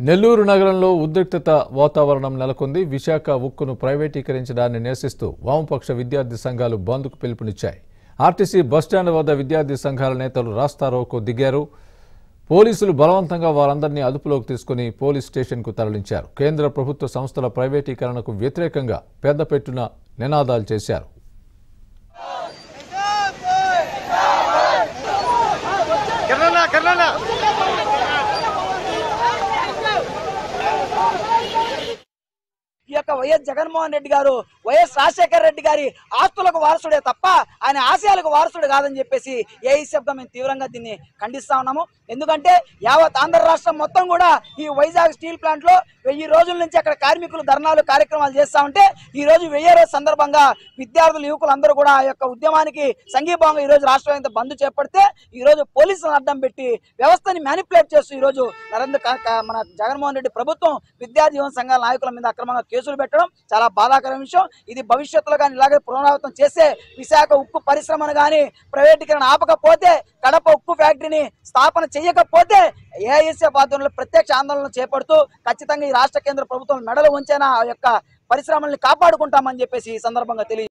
నెల్లూరు నగరంలో ఉద్రిక్తత వాతావరణం నెలకొంది విశాఖ ఉక్కును ప్రైవేటీకరించడాన్ని నిరసిస్తూ వామపక్ష విద్యార్థి సంఘాలు బంద్కు పిలుపునిచ్చాయి ఆర్టీసీ బస్టాండ్ వద్ద విద్యార్థి సంఘాల నేతలు రాస్తారోకో దిగారు పోలీసులు బలవంతంగా వారందరినీ అదుపులోకి తీసుకుని పోలీస్ స్టేషన్కు తరలించారు కేంద్ర ప్రభుత్వ సంస్థల ప్రైవేటీకరణకు వ్యతిరేకంగా పెద్దపెట్టున నినాదాలు చేశారు కిరణ్ కిరణ్ ఈ యొక్క వైఎస్ జగన్మోహన్ రెడ్డి గారు వైఎస్ రాజశేఖర రెడ్డి గారి ఆస్తులకు వారసుడే తప్ప ఆయన ఆశయాలకు వారసుడు కాదని చెప్పేసి ఏఐసీఎఫ్గా మేము తీవ్రంగా దీన్ని ఖండిస్తా ఉన్నాము ఎందుకంటే యావత్ ఆంధ్ర రాష్ట్రం మొత్తం కూడా ఈ వైజాగ్ స్టీల్ ప్లాంట్ లో వెయ్యి రోజుల నుంచి అక్కడ కార్మికులు ధర్నాలు కార్యక్రమాలు చేస్తా ఉంటే ఈ రోజు వెయ్యి రోజు సందర్భంగా విద్యార్థులు యువకులు అందరూ కూడా ఆ యొక్క ఉద్యమానికి సంఘీభావంగా ఈ రోజు రాష్ట్ర వ్యాప్తంగా బంద్ చేపడితే ఈ రోజు పోలీసులను అడ్డం పెట్టి వ్యవస్థని మ్యానిపులేట్ చేస్తూ ఈ రోజు నరేంద్ర క- క- మన జగన్మోహన్ రెడ్డి ప్రభుత్వం విద్యార్థి యువన సంఘాల నాయకుల మీద అక్రమంగా కేసులు పెట్టడం చాలా బాధాకర విషయం ఇది భవిష్యత్తులో కానీ ఇలాగే పునరావృతం చేస్తే విశాఖ ఉక్కు పరిశ్రమను కానీ ప్రైవేటీకరణ ఆపకపోతే కడప ఉక్కు ఫ్యాక్టరీని స్థాపన చేయకపోతే ఏఐఎస్ఎఫ్ ఆధ్వర్యంలో ప్రత్యక్ష ఆందోళన చేపడుతూ ఖచ్చితంగా ఈ రాష్ట్ర కేంద్ర ప్రభుత్వం మెడలు ఉంచేనా ఆ యొక్క పరిశ్రమల్ని కాపాడుకుంటామని చెప్పేసి ఈ సందర్భంగా తెలియ